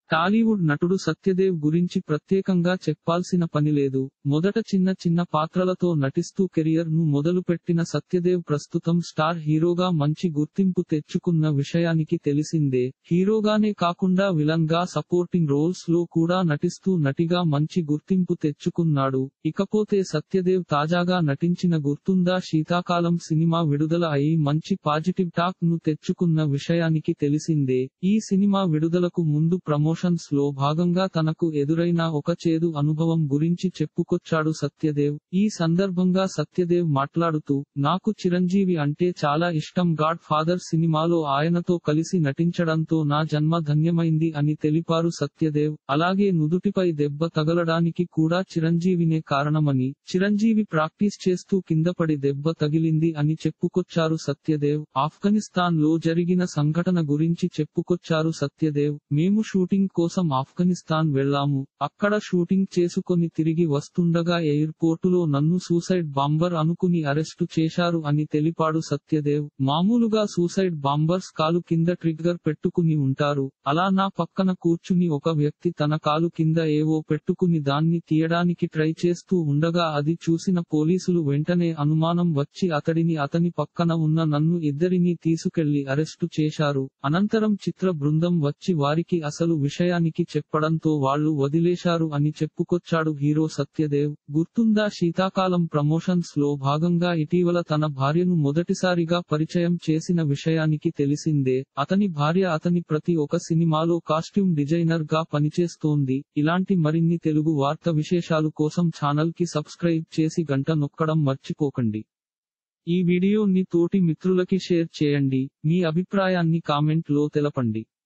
టాలీవుడ్ నటుడు సత్యదేవ్ గురించి ప్రత్యేకంగా చెప్పాల్సిన పనిలేదు మొదట చిన్న చిన్న పాత్రలతో నటిస్తూ కెరియర్ ను మొదలుపెట్టిన సత్యదేవ్ ప్రస్తుతం స్టార్ హీరోగా మంచి గుర్తింపు తెచ్చుకున్న విషయానికి తెలిసిందే హీరోగానే కాకుండా విలన్ గా సపోర్టింగ్ రోల్స్ లో కూడా నటిస్తూ నటిగా మంచి గుర్తింపు తెచ్చుకున్నాడు ఇకపోతే సత్యదేవ్ తాజాగా నటించిన గుర్తుందా శీతాకాలం సినిమా విడుదల అయి మంచి పాజిటివ్ టాక్ ను తెచ్చుకున్న విషయానికి తెలిసిందే ఈ సినిమా విడుదలకు ముందు ప్రమోషన్స్ లో భాగంగా తనకు ఎదురైన ఒక చేదు అనుభవం గురించి చెప్పుకొచ్చాడు సత్యదేవ్ ఈ సందర్భంగా సత్యదేవ్ మాట్లాడుతూ నాకు చిరంజీవి అంటే చాలా ఇష్టం గాడ్ ఫాదర్ సినిమాలో ఆయనతో కలిసి నటించడంతో నా జన్మ ధన్యమైంది అని తెలిపారు సత్యదేవ్ అలాగే నుదుటిపై దెబ్బ తగలడానికి కూడా చిరంజీవినే కారణమని చిరంజీవి ప్రాక్టీస్ చేస్తూ కిందపడి దెబ్బ తగిలింది అని చెప్పుకొచ్చారు సత్యదేవ్ ఆఫ్ఘనిస్తాన్ లో జరిగిన సంఘటన గురించి చెప్పుకొచ్చారు సత్యదేవ్ మేము షూటింగ్ కోసం ఆఫ్ఘనిస్తాన్ వెళ్లాము అక్కడ షూటింగ్ చేసుకొని తిరిగి వస్తుండగా ఎయిర్పోర్టులో నన్ను సూసైడ్ బాంబర్ అనుకుని అరెస్టు చేశారు అని తెలిపాడు సత్యదేవ్ మామూలుగా సూసైడ్ బాంబర్స్ కాలు కింద ట్రిగ్గర్ పెట్టుకుని ఉంటారు అలా నా పక్కన కూర్చుని ఒక వ్యక్తి తన కాలు కింద ఏవో పెట్టుకుని దాన్ని తీయడానికి ట్రై చేస్తూ ఉండగా అది చూసిన పోలీసులు వెంటనే అనుమానం వచ్చి అతడిని అతని పక్కన ఉన్న నన్ను ఇద్దరినీ తీసుకెళ్లి అరెస్టు చేశారు అనంతరం చిత్ర బృందం వచ్చి వారికి అసలు విషయానికి చెప్పడంతో వాళ్ళు వదిలేశారు అని చెప్పుకొచ్చాడు హీరో సత్యదేవ్ గుర్తుందా శీతాకాలం ప్రమోషన్స్ లో భాగంగా ఇటీవల తన భార్యను మొదటిసారిగా పరిచయం చేసిన విషయానికి తెలిసిందే అతని భార్య అతని ప్రతి ఒక సినిమాలో కాస్ట్యూమ్ డిజైనర్ గా పనిచేస్తోంది ఇలాంటి మరిన్ని తెలుగు వార్త విశేషాలు కోసం ఛానల్ కి సబ్స్క్రైబ్ చేసి గంట నొక్కడం మర్చిపోకండి ఈ వీడియోని తోటి మిత్రులకి షేర్ చేయండి మీ అభిప్రాయాన్ని కామెంట్ లో తెలపండి